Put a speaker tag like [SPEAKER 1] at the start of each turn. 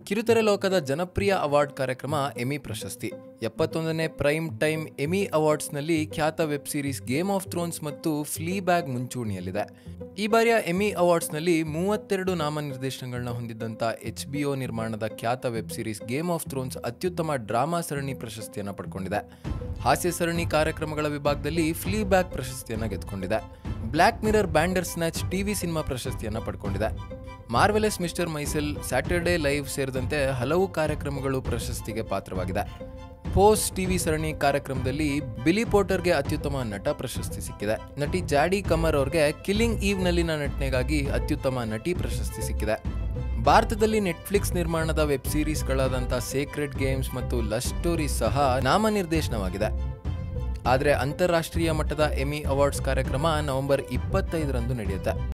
[SPEAKER 1] ಕಿರುತೆರೆ ಲೋಕದ ಜನಪ್ರಿಯ ಅವಾರ್ಡ್ ಕಾರ್ಯಕ್ರಮ ಎಮಿ ಪ್ರಶಸ್ತಿ ಎಪ್ಪತ್ತೊಂದನೇ ಪ್ರೈಮ್ ಟೈಮ್ ಎಮಿ ಅವಾರ್ಡ್ಸ್ನಲ್ಲಿ ಖ್ಯಾತ web series game of thrones ಮತ್ತು ಫ್ಲೀ ಬ್ಯಾಗ್ ಮುಂಚೂಣಿಯಲ್ಲಿದೆ ಈ ಬಾರಿಯ ಎಮಿ ಅವಾರ್ಡ್ಸ್ನಲ್ಲಿ ಮೂವತ್ತೆರಡು ನಾಮನಿರ್ದೇಶನಗಳನ್ನ ಹೊಂದಿದ್ದಂಥ ಎಚ್ ಬಿ ಒ ನಿರ್ಮಾಣದ ಖ್ಯಾತ web series game of thrones ಅತ್ಯುತ್ತಮ ಡ್ರಾಮಾ ಸರಣಿ ಪ್ರಶಸ್ತಿಯನ್ನು ಪಡ್ಕೊಂಡಿದೆ ಹಾಸ್ಯ ಸರಣಿ ಕಾರ್ಯಕ್ರಮಗಳ ವಿಭಾಗದಲ್ಲಿ ಫ್ಲೀ ಬ್ಯಾಗ್ ಪ್ರಶಸ್ತಿಯನ್ನು ಗೆದ್ದುಕೊಂಡಿದೆ black mirror bandersnatch TV cinema ಪ್ರಶಸ್ತಿಯನ್ನು ಪಡ್ಕೊಂಡಿದೆ marvellous mister Maisel Saturday live ಸೇರಿದಂತೆ ಹಲವು ಕಾರ್ಯಕ್ರಮಗಳು ಪ್ರಶಸ್ತಿಗೆ ಪಾತ್ರವಾಗಿದೆ ಪೋಸ್ ಟಿವಿ ಸರಣಿ ಕಾರ್ಯಕ್ರಮದಲ್ಲಿ ಬಿಲಿ ಪೋಟರ್ಗೆ ಅತ್ಯುತ್ತಮ ನಟ ಪ್ರಶಸ್ತಿ ಸಿಕ್ಕಿದೆ ನಟಿ ಜಾಡಿ ಕಮರ್ ಅವ್ರಿಗೆ ಕಿಲ್ಲಿಂಗ್ ಈವ್ನಲ್ಲಿನ ನಟನೆಗಾಗಿ ಅತ್ಯುತ್ತಮ ನಟಿ ಪ್ರಶಸ್ತಿ ಸಿಕ್ಕಿದೆ ಭಾರತದಲ್ಲಿ ನೆಟ್ಫ್ಲಿಕ್ಸ್ ನಿರ್ಮಾಣದ ವೆಬ್ ಸೀರೀಸ್ಗಳಾದಂಥ ಸೇಕ್ರೆಡ್ ಗೇಮ್ಸ್ ಮತ್ತು ಲವ್ ಸ್ಟೋರೀಸ್ ಸಹ ನಾಮನಿರ್ದೇಶನವಾಗಿದೆ ಆದರೆ ಅಂತಾರಾಷ್ಟ್ರೀಯ ಮಟ್ಟದ ಎಮಿ ಅವಾರ್ಡ್ಸ್ ಕಾರ್ಯಕ್ರಮ ನವೆಂಬರ್ ಇಪ್ಪತ್ತೈದರಂದು ನಡೆಯುತ್ತೆ